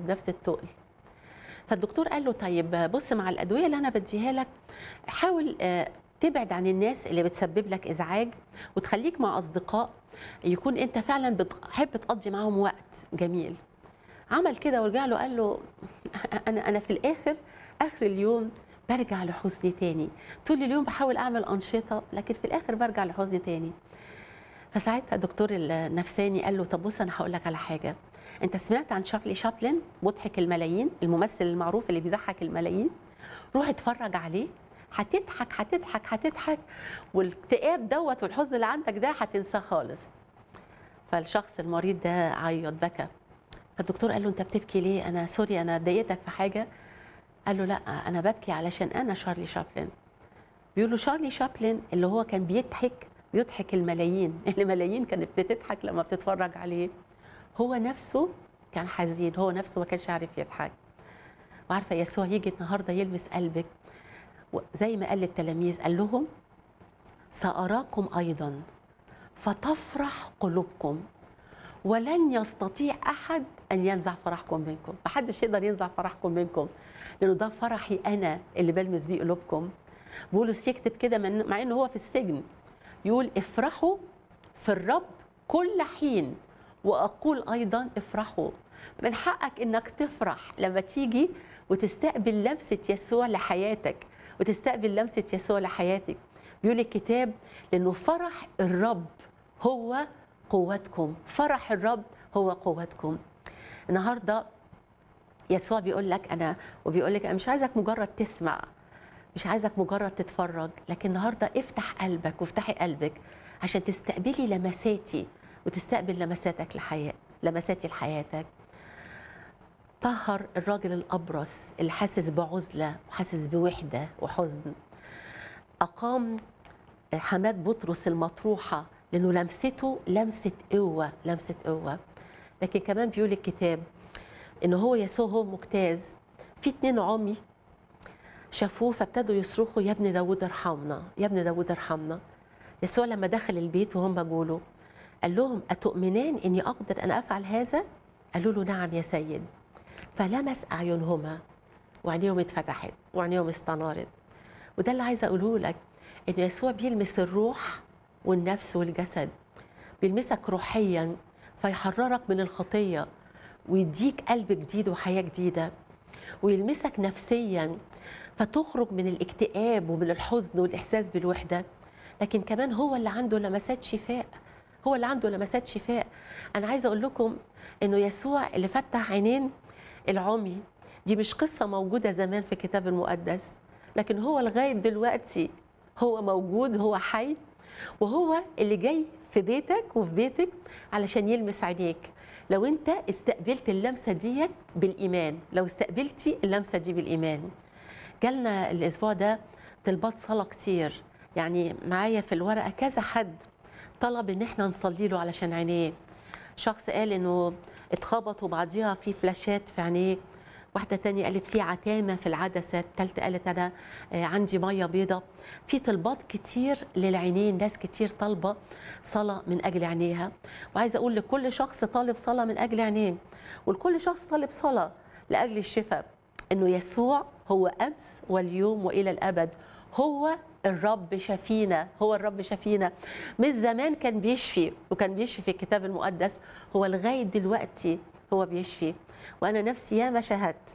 بنفس التقل فالدكتور قال له طيب بص مع الادويه اللي انا بديها لك حاول آه، تبعد عن الناس اللي بتسبب لك ازعاج وتخليك مع اصدقاء يكون انت فعلا بتحب تقضي معاهم وقت جميل عمل كده ورجع له قال له انا انا في الاخر اخر اليوم برجع لحزني تاني طول اليوم بحاول اعمل انشطه لكن في الاخر برجع لحزني تاني فساعتها الدكتور النفساني قال له طب بص انا هقول لك على حاجه انت سمعت عن شارلي شابلن مضحك الملايين الممثل المعروف اللي بيضحك الملايين روح اتفرج عليه هتضحك هتضحك هتضحك والاكتئاب دوت والحزن اللي عندك ده هتنساه خالص فالشخص المريض ده عيط بكى فالدكتور قال له انت بتبكي ليه انا سوري انا ضايقتك في حاجه قال له لا انا ببكي علشان انا شارلي شابلن بيقول له شارلي شابلن اللي هو كان بيضحك بيضحك الملايين الملايين كانت بتضحك لما بتتفرج عليه هو نفسه كان حزين هو نفسه ما كانش عارف يضحك وعارفه يسوع يجي النهارده يلمس قلبك زي ما قال للتلاميذ قال لهم ساراكم ايضا فتفرح قلوبكم ولن يستطيع احد ان ينزع فرحكم منكم محدش يقدر ينزع فرحكم منكم لانه ده فرحي انا اللي بلمس بيه قلوبكم بولس يكتب كده من مع انه هو في السجن يقول افرحوا في الرب كل حين واقول ايضا افرحوا من حقك انك تفرح لما تيجي وتستقبل لمسه يسوع لحياتك وتستقبل لمسه يسوع لحياتك بيقول الكتاب لانه فرح الرب هو قوتكم فرح الرب هو قوتكم النهارده يسوع بيقول لك انا وبيقول لك انا مش عايزك مجرد تسمع مش عايزك مجرد تتفرج لكن النهارده افتح قلبك وافتحي قلبك عشان تستقبلي لمساتي وتستقبل لمساتك لحياة لمساتي لحياتك طهر الراجل الأبرص اللي حاسس بعزلة وحاسس بوحدة وحزن أقام حماد بطرس المطروحة لأنه لمسته لمسة قوة لمسة قوة لكن كمان بيقول الكتاب إن هو يسوع هو مجتاز في اتنين عمي شافوه فابتدوا يصرخوا يا ابن داود ارحمنا يا ابن داود ارحمنا يسوع لما دخل البيت وهم بيقولوا قال لهم أتؤمنان إني أقدر أن أفعل هذا؟ قالوا له نعم يا سيد فلمس أعينهما وعينيهم اتفتحت وعينيهم استنارت وده اللي عايزة أقوله لك إن يسوع بيلمس الروح والنفس والجسد بيلمسك روحيا فيحررك من الخطية ويديك قلب جديد وحياة جديدة ويلمسك نفسيا فتخرج من الاكتئاب ومن الحزن والإحساس بالوحدة لكن كمان هو اللي عنده لمسات شفاء هو اللي عنده لمسات شفاء انا عايزه اقول لكم انه يسوع اللي فتح عينين العمي دي مش قصه موجوده زمان في الكتاب المقدس لكن هو لغايه دلوقتي هو موجود هو حي وهو اللي جاي في بيتك وفي بيتك علشان يلمس عينيك لو انت استقبلت اللمسه ديت بالايمان لو استقبلتي اللمسه دي بالايمان جالنا الاسبوع ده طلبات صلاه كتير يعني معايا في الورقه كذا حد طلب ان احنا نصلي له علشان عينيه شخص قال انه اتخبطوا بعضيها في فلاشات في عينيه واحده تانية قالت في عتامه في العدسه الثالثه قالت انا عندي ميه بيضة في طلبات كتير للعينين ناس كتير طالبه صلاه من اجل عينيها وعايزه اقول لكل شخص طالب صلاه من اجل عينيه ولكل شخص طالب صلاه لاجل الشفاء انه يسوع هو امس واليوم والى الابد هو الرب شفينا هو الرب شفينا مش زمان كان بيشفي وكان بيشفي في الكتاب المقدس هو لغايه دلوقتي هو بيشفي وانا نفسي ياما شاهدت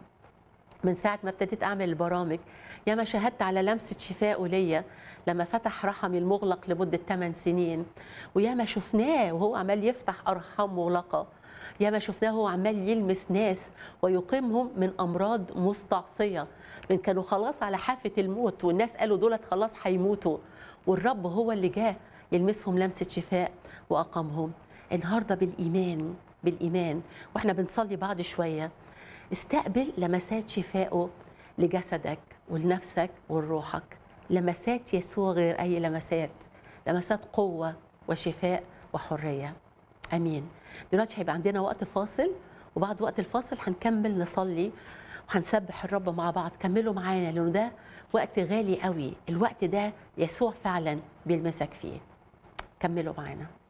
من ساعه ما ابتديت اعمل البرامج ياما شاهدت على لمسه شفاء ليا لما فتح رحمي المغلق لمده 8 سنين وياما شفناه وهو عمال يفتح ارحام مغلقه ياما شفناه هو عمال يلمس ناس ويقيمهم من امراض مستعصيه من كانوا خلاص على حافه الموت والناس قالوا دولت خلاص هيموتوا والرب هو اللي جه يلمسهم لمسه شفاء واقامهم النهارده بالايمان بالايمان واحنا بنصلي بعد شويه استقبل لمسات شفائه لجسدك ولنفسك ولروحك لمسات يسوع غير اي لمسات لمسات قوه وشفاء وحريه امين دلوقتي هيبقى عندنا وقت فاصل وبعد وقت الفاصل هنكمل نصلي وهنسبح الرب مع بعض كملوا معانا لانه ده وقت غالي قوي الوقت ده يسوع فعلا بيلمسك فيه كملوا معانا